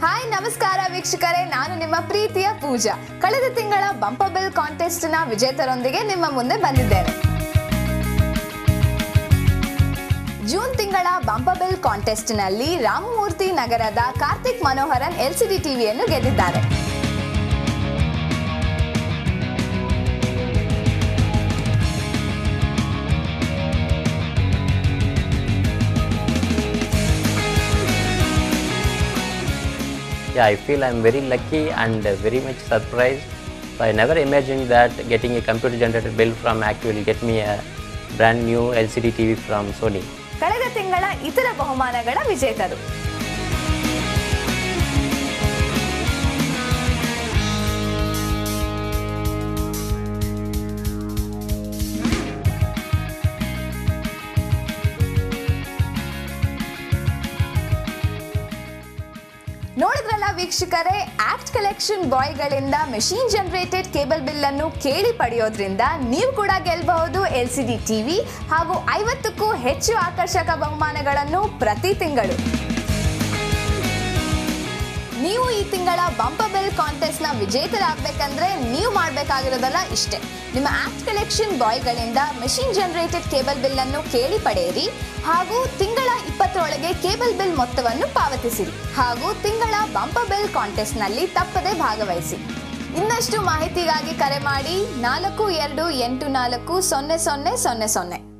Hi ನಮಸ್ಕಾರ ವೀಕ್ಷಕರೇ ನಾನು ನಿಮ್ಮ ಪ್ರೀತಿಯ ಪೂಜಾ ಕಳೆದ ತಿಂಗಳ ಬಂಪಬಲ್ ಕಾಂಟೆಸ್ಟ್ ನ ವಿಜೇತರೊಂದಿಗೆ ನಿಮ್ಮ ಮುಂದೆ ಬಂದಿದ್ದೇನೆ ಜೂನ್ ತಿಂಗಳ ಬಂಪಬಲ್ ಕಾಂಟೆಸ್ಟ್ ನಲ್ಲಿ ರಾಮಮೂರ್ತಿ ನಗರದ ಕಾರ್ತಿಕ್ ಮನೋಹರನ್ ಎಲ್ಸಿಡಿ ಟಿವಿಯನ್ನು ಗೆದ್ದಿದ್ದಾರೆ Yeah, I feel I'm very lucky and uh, very much surprised. So I never imagined that getting a computer generated bill from Act will get me a brand new LCD TV from Sony. ಕಳೆದ ತಿಂಗಳ ಇತರ ಬಹುಮಾನಗಳ ವಿಜೇತರು ನೋಡಿದ್ರಲ್ಲ ವೀಕ್ಷಕರೇ ACT collection ಬಾಯ್ಗಳಿಂದ machine generated cable bill ಅನ್ನು ಕೇಳಿ ಪಡೆಯೋದ್ರಿಂದ ನೀವು ಕೂಡ ಗೆಲ್ಲಬಹುದು ಎಲ್ ಸಿ ಡಿ ಟಿವಿ ಹಾಗೂ ಐವತ್ತಕ್ಕೂ ಹೆಚ್ಚು ಆಕರ್ಷಕ ಬಹುಮಾನಗಳನ್ನು ಪ್ರತಿ ತಿಂಗಳು ನೀವು ಈ ತಿಂಗಳ ಬಂಪಬೆಲ್ ಕಾಂಟೆಸ್ಟ್ ನ ವಿಜೇತರಾಗಬೇಕಂದ್ರೆ ನೀವು ಮಾಡಬೇಕಾಗಿರೋದಲ್ಲ ಇಷ್ಟೇ ನಿಮ್ಮ ಆಕ್ಟ್ ಕಲೆಕ್ಷನ್ ಬಾಯ್ಗಳಿಂದ ಮೆಷಿನ್ ಜನರೇಟೆಡ್ ಕೇಬಲ್ ಬಿಲ್ ಅನ್ನು ಕೇಳಿ ಪಡೆಯಿರಿ ಹಾಗೂ ತಿಂಗಳ ಇಪ್ಪತ್ತರೊಳಗೆ ಕೇಬಲ್ ಬಿಲ್ ಮೊತ್ತವನ್ನು ಪಾವತಿಸಿರಿ ಹಾಗೂ ತಿಂಗಳ ಬಂಪಬೆಲ್ ಕಾಂಟೆಸ್ಟ್ ನಲ್ಲಿ ತಪ್ಪದೆ ಭಾಗವಹಿಸಿ ಇನ್ನಷ್ಟು ಮಾಹಿತಿಗಾಗಿ ಕರೆ ಮಾಡಿ ನಾಲ್ಕು ಎರಡು ಎಂಟು ನಾಲ್ಕು ಸೊನ್ನೆ ಸೊನ್ನೆ ಸೊನ್ನೆ ಸೊನ್ನೆ